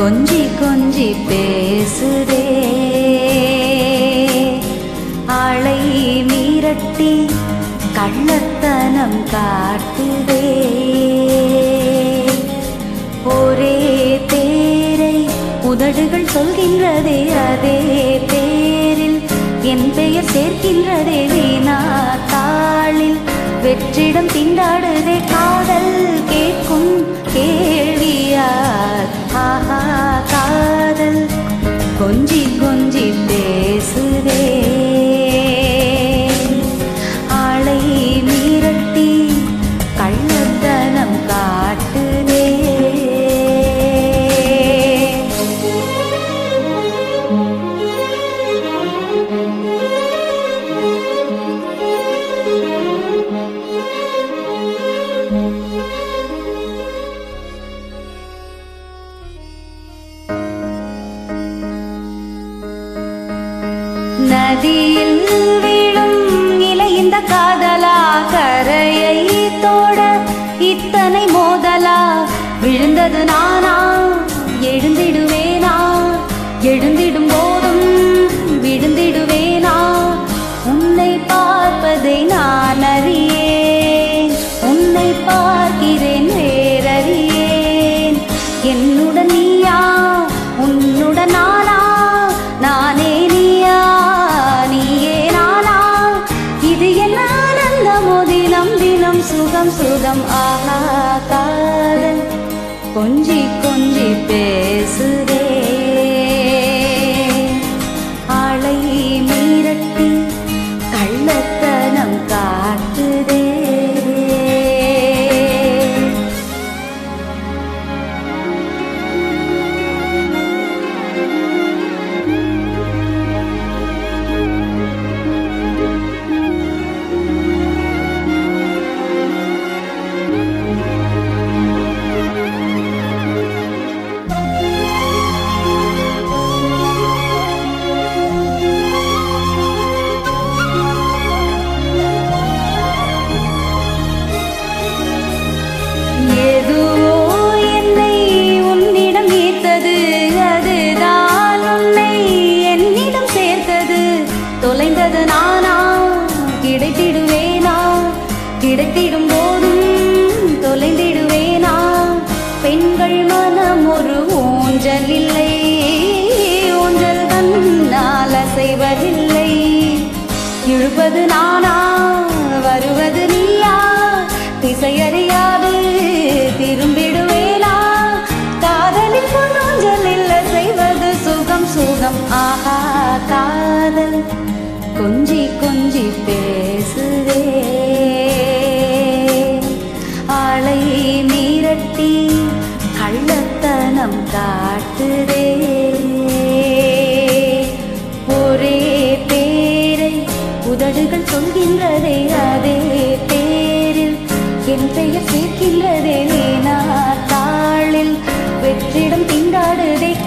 கொஞ்சி கொஞ்சி பேசுதே ஆளை மீரட்டி கள்ளத்தனம் காட்டுதே ஒரே பேரை உதடுகள் சொல்கின்றதே அதே பேரில் என் பெயர் சேர்க்கின்றதே வீணா தாளில் வெற்றிடம் திண்டாடுதே காதல் கேட்கும் கேள்வியார் ஆஹா காதல் கொஞ்சி கொஞ்சி பேசுதே ஆளை மீரட்டி கள்ளத்தனம் காட்டுதே நதியில் விழும் இலை இந்த காதலா கரையை தோட இத்தனை மோதலா விழுந்தது நானா எழுந்திடுவேனா எழுந்திடும் போதும் விழுந்திடுவேனா உன்னை பார்ப்பதை நான் அறியேன் உன்னை பார்க்கிறேன் வேறறியேன் என்னுடன் நீயா உன்னுடன் நானா நானே நீயா நீயே நானா இது என்ன ஆனந்தமோ தினம் தினம் சுகம் சுகம் ஆஹா காதல் கொஞ்சி கொஞ்சி பேசுதே ஆளை மீரட்டி கள்ளத்தனம் காட்டுதே எதுவோ என்னை உன்னிடம் ஈர்த்தது அதுதான் உன்னை என்னிடம் சேர்த்தது தொலைந்தது நானா கிடைத்திடுவேனா கிடைத்திடும் போதும் தொலைந்திடுவேனா பெண்கள் மனம் ஒரு ஊஞ்சல் இல்லை ஊஞ்சல் தன்னால் அசைவதில்லை இழுப்பது நானா வருவது நீயா திசையறியாது திரும்பிடுவேனா காதலில் பொன்னூஞ்சல் இல்ல செய்வது சுகம் சுகம் ஆஹா காதல் கொஞ்சி கொஞ்சி பேசுதே ஆளை மீரட்டி கள்ளத்தனம் காட்டுதே ஒரே பேரை உதடுகள் சொல்கின்றதே அதே பேரில் என் பெயர் சேர்க்கின்றதே வீணா தாளில் வெற்றிடம் திண்டாடுதே